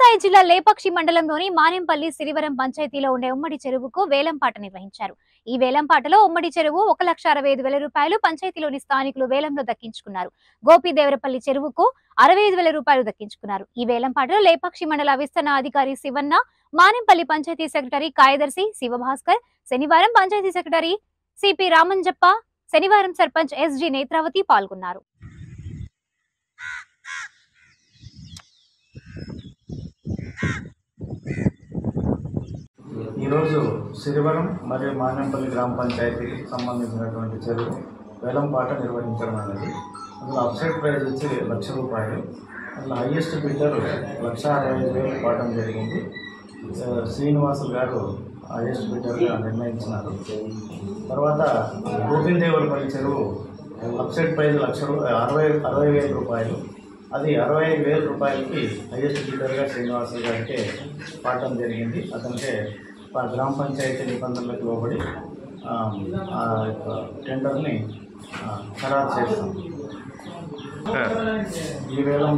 సత్యసాయి జిల్లా లేపక్షి మండలంలోని మానేంపల్లి సిరివరం పంచాయతీలో ఉండే ఉమ్మడి చెరువుకు వేలంపాట నిర్వహించారు ఈ వేలంపాటలో ఉమ్మడి చెరువు ఒక లక్ష అరవై ఐదు వేల రూపాయలు పంచాయతీలోని స్థానికులు వేలంలో దక్కించుకున్నారు గోపిదేవరపల్లి చెరువుకు అరవై ఐదు వేల రూపాయలు దక్కించుకున్నారు ఈ వేలంపాటలో లేపక్షి మండల విస్తరణ అధికారి శివన్న మానేంపల్లి పంచాయతీ సెక్రటరీ కార్యదర్శి శివభాస్కర్ శనివారం పంచాయతీ సెక్రటరీ సిపి రామంజప్ప శనివారం సర్పంచ్ ఎస్జి నేత్రావతి పాల్గొన్నారు ఈరోజు సిరివరం మరియు మానేంపల్లి గ్రామ పంచాయతీకి సంబంధించినటువంటి చెరువు వేలంపాట నిర్వహించడం అనేది అందులో అప్సైడ్ ప్రైజ్ వచ్చి లక్ష రూపాయలు అందులో హైయెస్ట్ బిడ్డర్ లక్ష అరవై ఐదు వేలు పాడడం జరిగింది ఆ, శ్రీనివాసులు గారు హైయెస్ట్ బిడ్డర్గా నిర్ణయించినారు తర్వాత గోవిందేవరపల్లి చెరువు అప్సైడ్ ప్రైజ్ లక్ష రూ అరవై అరవై వేల రూపాయలు అది అరవై ఐదు వేల రూపాయలకి హైయెస్ట్ బిడ్డర్గా శ్రీనివాసులు గారికి పాడడం జరిగింది అతనికే ప- గ్రామ పంచాయతీ నిబంధనలకు లోబడి ఆ, ఆ యొక్క టెండర్ని ఆ, ఖరారు చేస్తాం ఈ వేళ